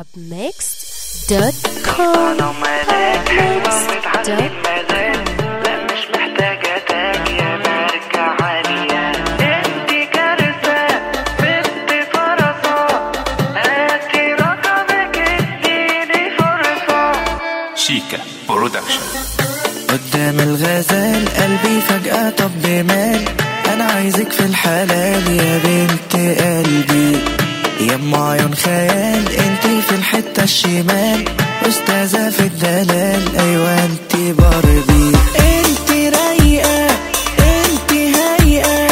arabmixed.com انا ملاك حلوة ومتعلم مزاج لا مش محتاجة تاج يا ماركة عالية انتي كارثة بنت فرصة هاتي رقمك اديني فرصة شيكا برودكشن قدام الغزال قلبي فجأة طب مال أنا عايزك في الحلال يا بنت قلبي يا أم عيون خيال انتي في الحتة الشمال أستاذة في الدلال أيوة انتي باربي انتي رايقة انتي هايقة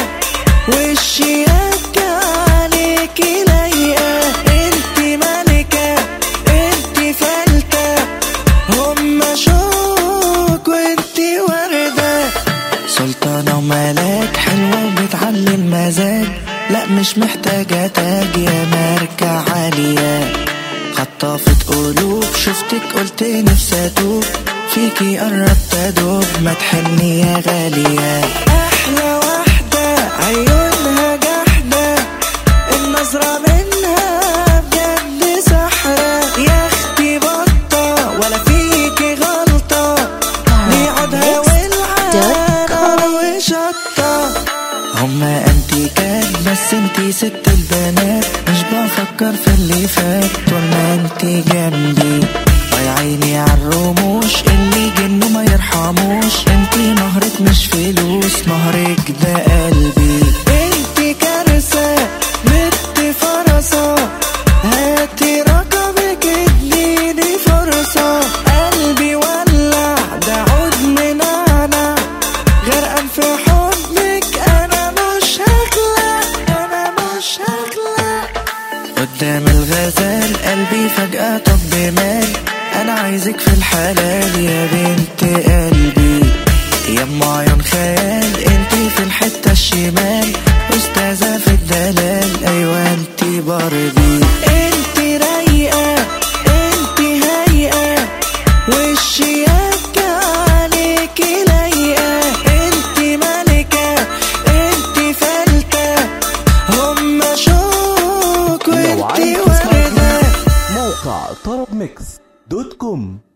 والشياكة عليكي لايقة انتي ملكة انتي فلتة هما شوك وانتي وردة سلطانة وملاك حلوة وبتعلي المزاج لا مش محتاجة تاج يا ماركة عالية خطافة قلوب شفتك قلت نفسي اتوب فيكي قربت ادوب ما تحني يا غالية احلى واحدة عيونها جحدة النظرة منها بجد سحرة يا اختي بطة ولا فيكي غلطة بيقعدها والعالم وشطة هما انتيكات بس انتي ست البنات مش بفكر في اللي فات طول ما انتي جنبي يا عيني عالرموش اللي جنه ما يرحموش انتي مهرك مش فلوس مهرك ده قلبي انتي كارثة بنت فرصة هاتي رقمك اديني فرصة قلبي ولع ده عود منعنع غرقان في حضنك انا مش هخلع انا مش هخلع قدام الغزال قلبي فجأة طب مال انا عايزك في الحلال يا بنت قلبي يا ام عيون خيال انتي في الحتة الشمال استاذة في الدلال ايوه انتي باربي انتي رايقة انتي هايقة والشياكة عليكي لايقة انتي ملكة انتي فلتة هما شوك لو وانتي عايز تسمع وردة موقع طرب ميكس دوت كوم